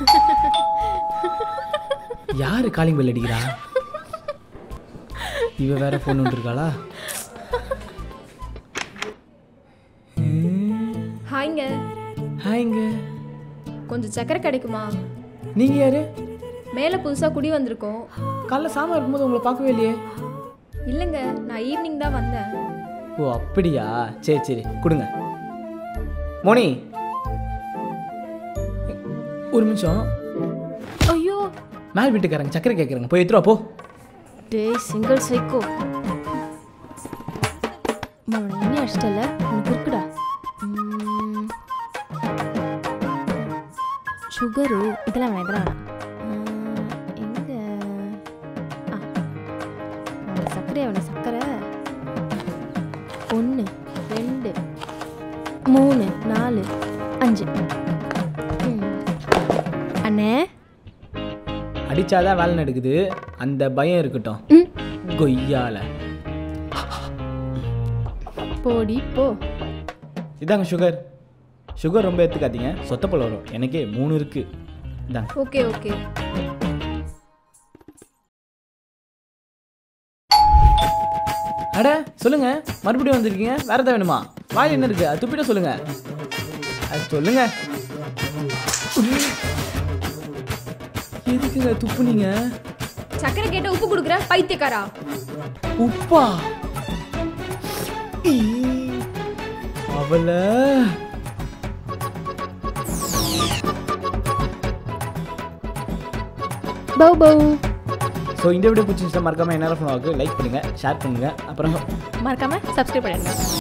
யாரு calling bell அடிக்கிறா இவ வேற ஃபோன் வந்துருக்காளா ஹாய்ங்க ஹாய்ங்க கொஞ்சம் சக்கரை கிடைக்குமா நீங்க யாரு மேலே புதுசாக குடி வந்திருக்கோம் காலைல சாமி இருக்கும்போது உங்களை பார்க்கவே இல்லையே இல்லைங்க நான் ஈவினிங் தான் வந்தேன் ஓ அப்படியா சரி சரி கொடுங்க மோனி ஒரு நிமிஷம் ஐயோ மேல் வீட்டுக்காரங்க சக்கரை கேட்குறாங்க போய் எடுத்துருவா போ டேய் சிங்கிள் சைக்கோ அவனை என்ன அடிச்சிட்டல உனக்கு இருக்குடா சுகரு இதெல்லாம் வேணாம் இதெல்லாம் வேணாம் எங்கே ஆ சர்க்கரை வேணும் சர்க்கரை ஒன்று ரெண்டு மூணு நாலு அஞ்சு ம். அண்ணே அடிச்சாதான் வேலை நடக்குது அந்த பயம் இருக்கட்டும் ம் கொய்யால போடி போ இதாங்க சுகர் சுகர் ரொம்ப எடுத்துக்காதீங்க சொத்தப்பழம் வரும் எனக்கே மூணு இருக்கு இதாங்க ஓகே ஓகே அட சொல்லுங்க மறுபடியும் வந்திருக்கீங்க வேற ஏதாவது வேணுமா வாயில் என்ன இருக்கு அது துப்பிட்ட சொல்லுங்க அது சொல்லுங்க எதுக்குங்க துப்புனீங்க சக்கரை கேட்ட உப்பு கொடுக்குற பைத்தியக்காரா உப்பா ஈ, அவள பௌ பௌ ஸோ இந்த வீடியோ பிடிச்சிருந்தா மறக்காம என்ன லைக் பண்ணுங்க ஷேர் பண்ணுங்க அப்புறம் மறக்காம சப்ஸ்கிரைப் பண்ணிடுங்க